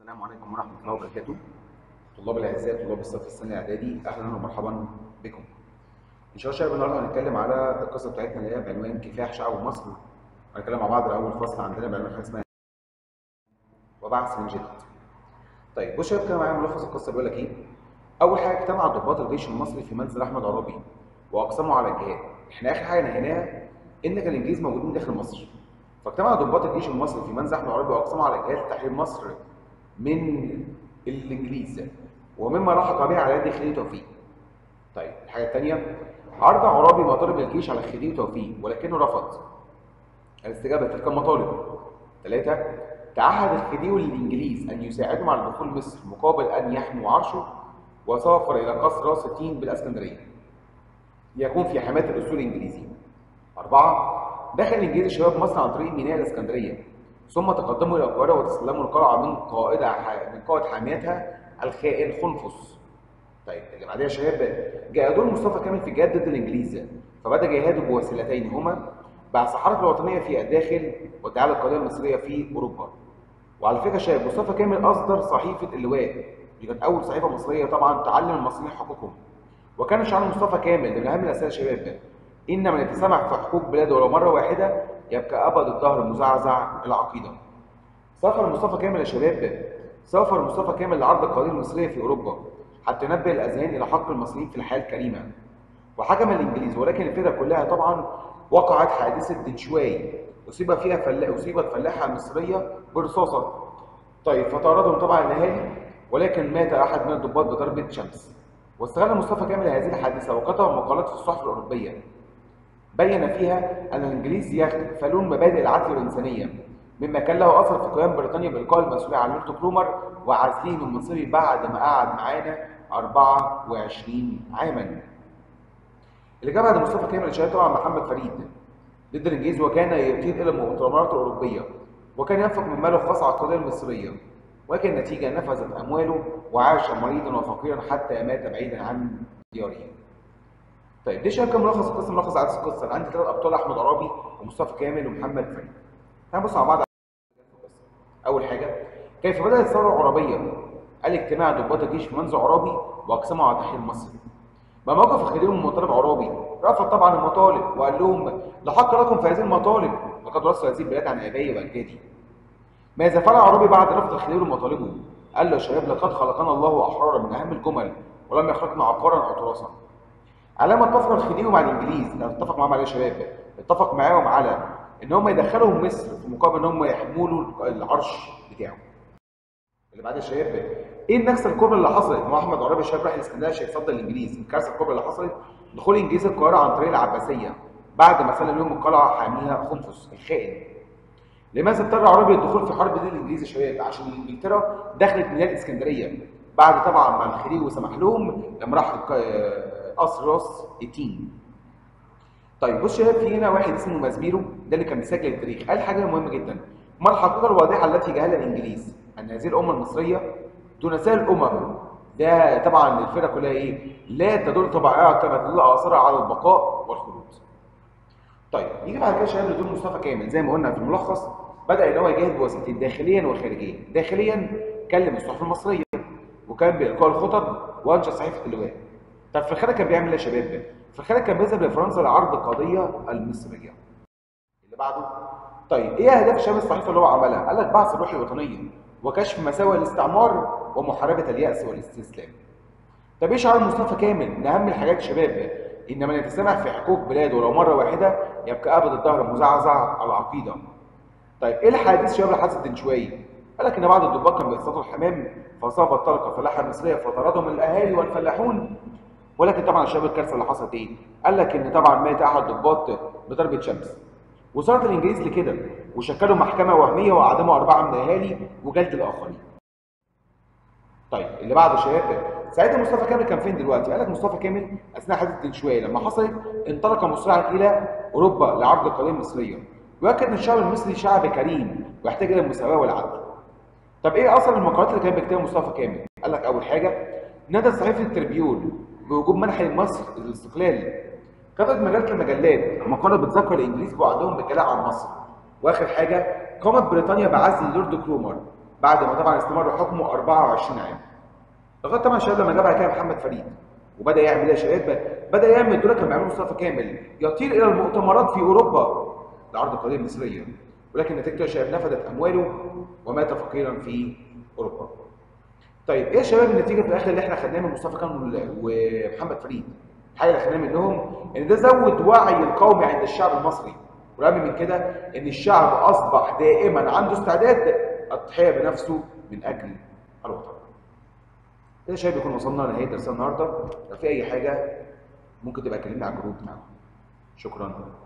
السلام عليكم ورحمة الله وبركاته. طلاب الأعزاء طلاب الصف الثاني الإعدادي أهلا ومرحبا بكم. إن شاء الله شباب النهارده هنتكلم على القصة بتاعتنا اللي هي بعنوان كفاح شعب مصر. هنتكلم مع بعض أول فصل عندنا بعنوان حاجة اسمها وبعث من جديد. طيب بص يا شباب كده معايا ملخص القصة بيقول لك إيه؟ أول حاجة اجتمع ضباط الجيش المصري في منزل أحمد عرابي وأقسموا على الجهاد. إحنا آخر حاجة نهيناها إن كان الإنجليز موجودين داخل مصر. فاجتمع ضباط الجيش المصري في منزل أحمد عرابي وأقسموا على الجهاد لتحرير مصر من الانجليز ومما لحق به على يد خديوي توفيق. طيب الحاجه الثانيه عرض عرابي مطالب الجيش على خديوي توفيق ولكنه رفض الاستجابه لتلك المطالب. ثلاثه تعهد الخديوي للانجليز ان يساعدهم على دخول مصر مقابل ان يحموا عرشه وسافر الى قصر راس التين بالاسكندريه ليكون في حمايه الاسطول الانجليزي. اربعه دخل الانجليز شباب مصر عن طريق ميناء الاسكندريه ثم تقدموا الى القاهره وتسلموا القلعه من قائد من قائد حاميتها الخائن خنفس. طيب اللي بعدها يا شباب جاء دور مصطفى كامل في الجهاد ضد الانجليز فبدا جهاده بوسيلتين هما بعث الحركه الوطنيه في الداخل والدعايه القضيه المصريه في اوروبا. وعلى فكره يا شباب مصطفى كامل اصدر صحيفه اللواء دي كانت اول صحيفه مصريه طبعا تعلم المصريين حقوقهم. وكان شعار مصطفى كامل من اهم الاسئله يا شباب ان من يتسامح في حقوق بلاده ولو مره واحده يبقى ابد الدهر مزعزع العقيده. سافر مصطفى كامل يا شباب سافر مصطفى كامل لعرض القضيه المصريه في اوروبا حتى ينبه الاذهان الى حق المصريين في الحياه الكريمه. وحكم الانجليز ولكن الفكره كلها طبعا وقعت حادثه دنشواي اصيب فيها فلا... اصيبت فلاحه مصريه برصاصه. طيب فطاردهم طبعا الاهالي ولكن مات احد من الضباط بضربه شمس. واستغل مصطفى كامل هذه الحادثه وكتب مقالات في الصحف الاوروبيه بين فيها أن الإنجليز يغفلون مبادئ العدل والإنسانية مما كان له أثر في قيام بريطانيا بإلقاء المسؤولية على لورد كرومر وعزله من منصبه بعد ما قعد معانا 24 عاما. اللي جه بعد مصطفى كامل الشهيد طبعا محمد فريد ضد الإنجليز وكان يطير إلى المؤتمرات الأوروبية وكان ينفق من ماله الخاص على القضية المصرية ولكن النتيجة نفذت أمواله وعاش مريضا وفقيرا حتى مات بعيدا عن دياره. طيب دي شباب كام ملخص القصه ملخص عدد القصه انا عندي ثلاث ابطال احمد عرابي ومصطفى كامل ومحمد فريد تعالوا نبص مع بعض اول حاجه كيف بدات الثوره العربيه قال اجتماع ضباط الجيش في منزل عرابي واقسموا على تحرير مصر ما موقف الخديوي من مطالب عرابي رفض طبعا المطالب وقال لهم لا حق لكم في هذه المطالب لقد ورثت هذه البلاد عن ابائي واجدادي ماذا فعل عرابي بعد رفض الخديوي لمطالبه قال له يا شباب لقد خلقنا الله احرارا من اهم الجمل ولم يخلقنا عقارا او تراثا على ما اتفق الخديوي مع الانجليز لو اتفق معاهم على يا شباب اتفق معاهم على ان هم يدخلهم مصر في مقابل ان هم يحموا له العرش بتاعه اللي بعد يا شباب ايه النكسه الكبرى اللي حصلت ما احمد عرابي الشباب راح الاسكندريه عشان يتصدى الانجليز الكارثه الكبرى اللي حصلت دخول الانجليز القاهره عن طريق العباسيه بعد ما سلم لهم القلعه حاميها خنفس الخائن لماذا اضطر عرابي الدخول في حرب ضد الانجليز يا شباب عشان انجلترا دخلت ميناء الاسكندريه بعد طبعا ما الخديوي سمح لهم لما راح قصر راس التين. طيب بص شباب في هنا واحد اسمه مازبيرو ده اللي كان بيسجل التاريخ قال حاجه مهمه جدا ما الحقيقه الواضحه التي جهلها الانجليز ان هذه الامه المصريه دون سائر الامم ده طبعا الفرقه كلها ايه؟ لا تدل طبائعها كما تدل اثارها على البقاء والخلود. طيب يجي بعد كده شباب لدور مصطفى كامل زي ما قلنا في الملخص بدا ان هو يجاهد بوسيلتين داخليا وخارجيا. داخليا كلم الصحف المصريه وكان بإلقاء الخطب وانشا صحيفه اللواء. طب في الخارج كان بيعمل ايه يا شباب؟ في الخارج كان بيذهب لفرنسا لعرض القضيه المصريه. اللي بعده طيب ايه اهداف شباب الصحيفه اللي هو عملها؟ قال لك بعث الروح الوطنيه وكشف مساوئ الاستعمار ومحاربه الياس والاستسلام. طب ايه شعار مصطفى كامل؟ من اهم الحاجات يا شباب ان من يتسامح في حقوق بلاده ولو مره واحده يبقى ابد الدهر مزعزع العقيده. طيب ايه الحادث شباب اللي حدثت دنشواي؟ قال لك ان بعض الضباط كانوا بيصطادوا الحمام فاصاب الطلقه الفلاحه المصريه فطردهم الاهالي والفلاحون ولكن طبعا شباب الكارثه اللي حصلت ايه؟ قال لك ان طبعا مات احد ضباط بضربه شمس. وصارت الانجليز لكده وشكلوا محكمه وهميه واعدموا اربعه من الاهالي وجلد الاخرين. طيب اللي بعده شباب ساعتها مصطفى كامل كان فين دلوقتي؟ قال لك مصطفى كامل اثناء حادثه دنشواي لما حصلت انطلق مسرعا الى اوروبا لعرض القضيه المصريه. ويؤكد ان الشعب المصري شعب كريم ويحتاج الى المساواه والعدل. طب ايه اثر المقالات اللي كان بيكتبها مصطفى كامل؟ قال لك اول حاجه نادى صحيفه التربيون بوجوب منح لمصر الاستقلال. كتبت مجله المجلات مقاله بتذكر الانجليز بعدهم بالكلام عن مصر. واخر حاجه قامت بريطانيا بعزل لورد كرومر بعد ما طبعا استمر حكمه 24 عام لغايه طبعا الشباب لما جابها كده محمد فريد وبدا يعمل ايه يا شباب بدا يعمل دول كان بيعملوا مصطفى كامل يطير الى المؤتمرات في اوروبا لعرض القضيه المصريه ولكن نتيجته يا شباب نفدت امواله ومات فقيرا في اوروبا طيب ايه يا شباب النتيجه في الاخر اللي احنا خدناها من مصطفى كامل ومحمد فريد الحاجه اللي خدناها منهم ان ده زود وعي القومي عند الشعب المصري والاهم من كده ان الشعب اصبح دائما عنده استعداد التضحيه بنفسه من اجل الوطن كده شايف يكون وصلنا لنهايه درسنا النهارده لو في اي حاجه ممكن تبقى كلمنا على الجروب بتاعنا شكرا